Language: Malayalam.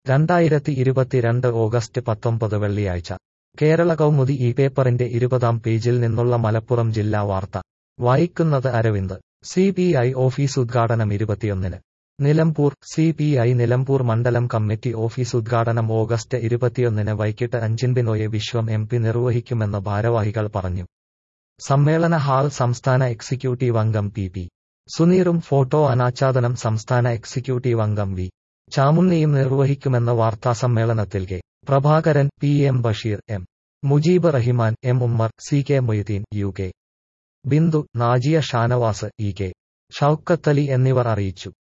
രണ്ടായിരത്തി ഇരുപത്തിരണ്ട് ഓഗസ്റ്റ് പത്തൊമ്പത് വെള്ളിയാഴ്ച കേരള കൗമുദി ഈ പേപ്പറിന്റെ ഇരുപതാം പേജിൽ നിന്നുള്ള മലപ്പുറം ജില്ലാ വാർത്ത വായിക്കുന്നത് Aravind C P I office ഉദ്ഘാടനം ഇരുപത്തിയൊന്നിന് Nilambur C P I Nilambur മണ്ഡലം കമ്മിറ്റി ഓഫീസ് ഉദ്ഘാടനം ഓഗസ്റ്റ് ഇരുപത്തിയൊന്നിന് വൈകിട്ട് അഞ്ചിന് ബിനോയ് വിശ്വം എം പി നിർവഹിക്കുമെന്ന് ഭാരവാഹികൾ പറഞ്ഞു സമ്മേളന ഹാൾ സംസ്ഥാന എക്സിക്യൂട്ടീവ് അംഗം പി പി സുനീറും ഫോട്ടോ അനാച്ഛാദനം സംസ്ഥാന എക്സിക്യൂട്ടീവ് അംഗം വി ചാമുണ്ണിയും നിർവഹിക്കുമെന്ന് വാർത്താസമ്മേളനത്തിൽ K Prabhakaran P M Basheer M Mujeeb Rahiman M Ummer C K Moideen U K Bindu Najiya Shanavas E K Shoukathali എന്നിവർ അറിയിച്ചു